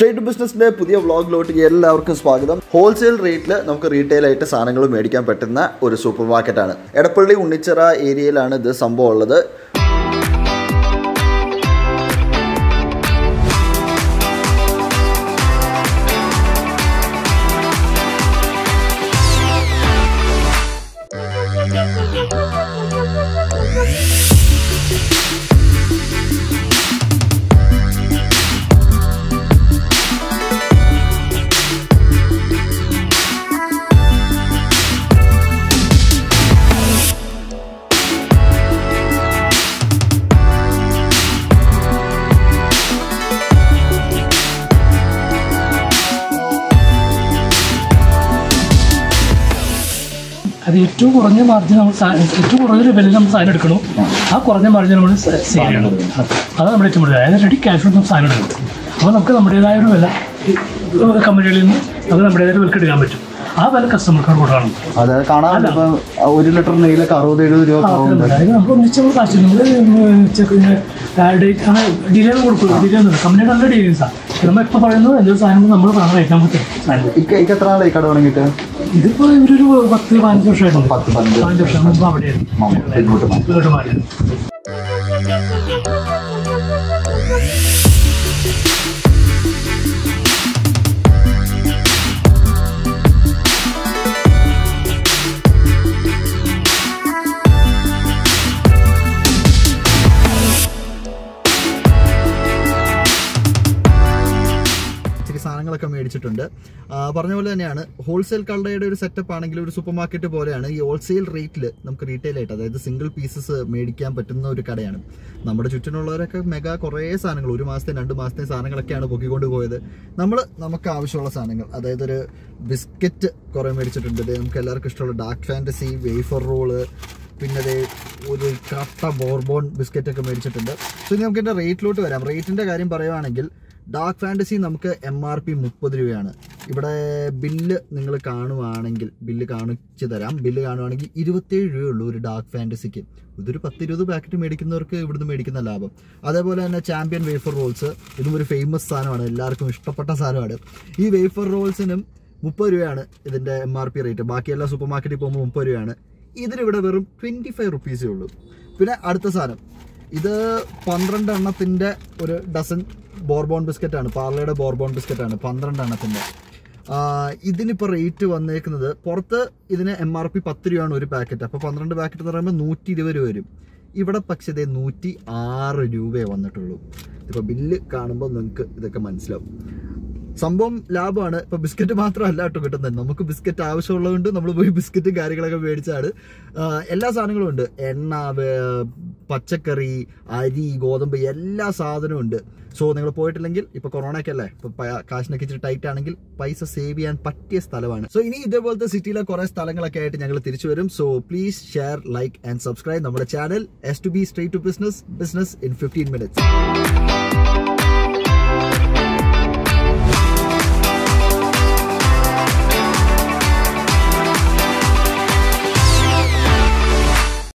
Straight ബിസിനസിന്റെ പുതിയ വ്ളോഗിലോട്ട് എല്ലാവർക്കും സ്വാഗതം ഹോൾസെയിൽ റേറ്റിൽ നമുക്ക് റീറ്റെയിൽ ആയിട്ട് സാധനങ്ങൾ മേടിക്കാൻ പറ്റുന്ന ഒരു സൂപ്പർ മാർക്കറ്റാണ് എടപ്പള്ളി ഉണ്ണിച്ചിറ ഏരിയയിലാണ് ഇത് സംഭവം ഉള്ളത് അത് ഏറ്റവും കുറഞ്ഞ മാർജിൻ നമ്മൾ സാ- ഏറ്റവും കുറഞ്ഞ വിലയിൽ നമ്മൾ സാധനം എടുക്കണം ആ കുറഞ്ഞ മാർജിൻ നമ്മൾ സെയിൽ ചെയ്യണം അതാണ് നമ്മുടെ ഏറ്റവും കൂടുതൽ അതായത് റെഡി ക്യാഷ് കൊടുത്ത് സാധനം എടുക്കും അപ്പോൾ നമുക്ക് നമ്മുടേതായ ഒരു വില ഈ കമ്പനികളിൽ നിന്ന് നമുക്ക് നമ്മുടേതായ ഒരു വിലക്ക് എടുക്കാൻ പറ്റും ആ വില കസ്റ്റമർക്ക് കൊടുക്കണം അതായത് കാണാൻ ഒരു ലിറ്റർ നെയ്യിലൊക്കെ അറുപത് എഴുപത് രൂപ അതായത് നമുക്ക് ഒന്നിച്ച് നമ്മൾ കാശ് നമ്മൾ ഡിലേ ഒന്നും കൊടുക്കില്ല ഡിലേ ഒന്നും കമ്പനിയുടെ നല്ല ഡീലിങ്സാണ് നമ്മൾ ഇപ്പോൾ പറയുന്നത് എന്തൊരു സാധനം നമ്മൾ പറഞ്ഞ റേറ്റാൻ പറ്റും സാധനം ഇക്ക് എത്ര നാളായി കട തുടങ്ങിയിട്ട് ഇതിപ്പോൾ ഇവരൊരു പത്ത് പതിനഞ്ച് വർഷമായിട്ടുണ്ട് പത്ത് പതിനഞ്ച് പതിനഞ്ച് വർഷം മുമ്പ് അവിടെയായിരുന്നു ഇങ്ങോട്ട് മാറ്റി. ഇങ്ങോട്ട് മാറി ഇച്ചിരി സാധനങ്ങളൊക്കെ മേടിച്ചിട്ടുണ്ട് ആ, പറഞ്ഞ പോലെ തന്നെയാണ് ഹോൾസെയിൽ കടയുടെ ഒരു സെറ്റപ്പ് ആണെങ്കിൽ ഒരു സൂപ്പർ മാർക്കറ്റ് പോലെയാണ് ഈ ഹോൾസെയിൽ റേറ്റിൽ നമുക്ക് റീറ്റെയിൽ ആയിട്ട് അതായത് സിംഗിൾ പീസസ് മേടിക്കാൻ പറ്റുന്ന ഒരു കടയാണ് നമ്മുടെ ചുറ്റിനുള്ളവരൊക്കെ മെഗാ കുറേ സാധനങ്ങൾ ഒരു മാസത്തെ രണ്ട് മാസത്തെ സാധനങ്ങളൊക്കെയാണ് പൊക്കിക്കൊണ്ട് പോയത് നമ്മൾ നമുക്ക് ആവശ്യമുള്ള സാധനങ്ങൾ അതായത് ഒരു ബിസ്ക്കറ്റ് കുറേ മേടിച്ചിട്ടുണ്ട് ഇത് നമുക്ക് എല്ലാവർക്കും ഇഷ്ടമുള്ള ഡാർക്ക് ഫാൻറ്റസി വേഫർ റോള് പിന്നെ ദേ ഒരു കട്ട ബോർബോൺ ബിസ്ക്കറ്റ് ഒക്കെ മേടിച്ചിട്ടുണ്ട് സോ ഇനി നമുക്ക് ഇതിന്റെ റേറ്റിലോട്ട് വരാം റേറ്റിന്റെ കാര്യം പറയുവാണെങ്കിൽ ഡാർക്ക് ഫാൻറ്റസി നമുക്ക് എം ആർ പി മുപ്പത് രൂപയാണ് ഇവിടെ ബില്ല് നിങ്ങൾ കാണുവാണെങ്കിൽ ബില്ല് കാണിച്ചു തരാം ബില്ല് കാണുവാണെങ്കിൽ ഇരുപത്തേഴ് രൂപയുള്ളൂ ഒരു ഡാർക്ക് ഫാൻറ്റസിക്ക് ഇതൊരു പത്ത് ഇരുപത് പാക്കറ്റ് മേടിക്കുന്നവർക്ക് ഇവിടുന്ന് മേടിക്കുന്ന ലാഭം അതേപോലെ തന്നെ ചാമ്പ്യൻ വേഫർ റോൾസ് ഇതും ഒരു ഫേമസ് സാധനമാണ് എല്ലാവർക്കും ഇഷ്ടപ്പെട്ട സാധനമാണ് ഈ വേഫർ റോൾസിനും മുപ്പത് രൂപയാണ് ഇതിന്റെ എം ആർ പി റേറ്റ് ബാക്കി എല്ലാ സൂപ്പർ മാർക്കറ്റിൽ പോകുമ്പോൾ മുപ്പത് രൂപയാണ് ഇതിനിവിടെ വെറും ട്വൻറ്റി ഫൈവ് റുപ്പീസേ ഉള്ളൂ പിന്നെ അടുത്ത സാധനം ഇത് പന്ത്രണ്ട് എണ്ണത്തിൻ്റെ ഒരു ഡസൻ ബോർബോൺ ബിസ്ക്കറ്റാണ് പാർലയുടെ ബോർബോൺ ബിസ്ക്കറ്റാണ് പന്ത്രണ്ട് എണ്ണത്തിൻ്റെ ഇതിനിപ്പോൾ റേറ്റ് വന്നേക്കുന്നത് പുറത്ത് ഇതിന് എം ആർ പി പത്ത് രൂപയാണ് ഒരു പാക്കറ്റ് അപ്പോൾ പന്ത്രണ്ട് പാക്കറ്റ് എന്ന് പറയുമ്പോൾ നൂറ്റി ഇരുപത് രൂപ വരും ഇവിടെ പക്ഷേ ഇതേ നൂറ്റി ആറ് രൂപയെ വന്നിട്ടുള്ളൂ ഇപ്പോൾ ബില്ല് കാണുമ്പോൾ നിങ്ങൾക്ക് ഇതൊക്കെ മനസ്സിലാവും സംഭവം ലാഭമാണ് ഇപ്പൊ ബിസ്ക്കറ്റ് മാത്രമല്ല കേട്ടോ കിട്ടുന്നത് നമുക്ക് ബിസ്ക്കറ്റ് ആവശ്യമുള്ളതുകൊണ്ട് നമ്മൾ പോയി ബിസ്ക്കറ്റും കാര്യങ്ങളൊക്കെ മേടിച്ചാണ് ആ, എല്ലാ സാധനങ്ങളും ഉണ്ട് എണ്ണ വേ- പച്ചക്കറി അരി ഗോതമ്പ് എല്ലാ സാധനവും ഉണ്ട് സോ നിങ്ങൾ പോയിട്ടില്ലെങ്കിൽ ഇപ്പൊ കൊറോണയൊക്കെ അല്ലേ ഇപ്പൊ പ- കാശിനൊക്കെ ഇച്ചിരി ടൈറ്റ് ആണെങ്കിൽ പൈസ സേവ് ചെയ്യാൻ പറ്റിയ സ്ഥലമാണ് സോ ഇനി ഇതേപോലത്തെ സിറ്റിയിലെ കുറെ സ്ഥലങ്ങളൊക്കെ ആയിട്ട് ഞങ്ങൾ തിരിച്ചു വരും so please share like and subscribe നമ്മുടെ channel S to B straight to business business in fifteen minutes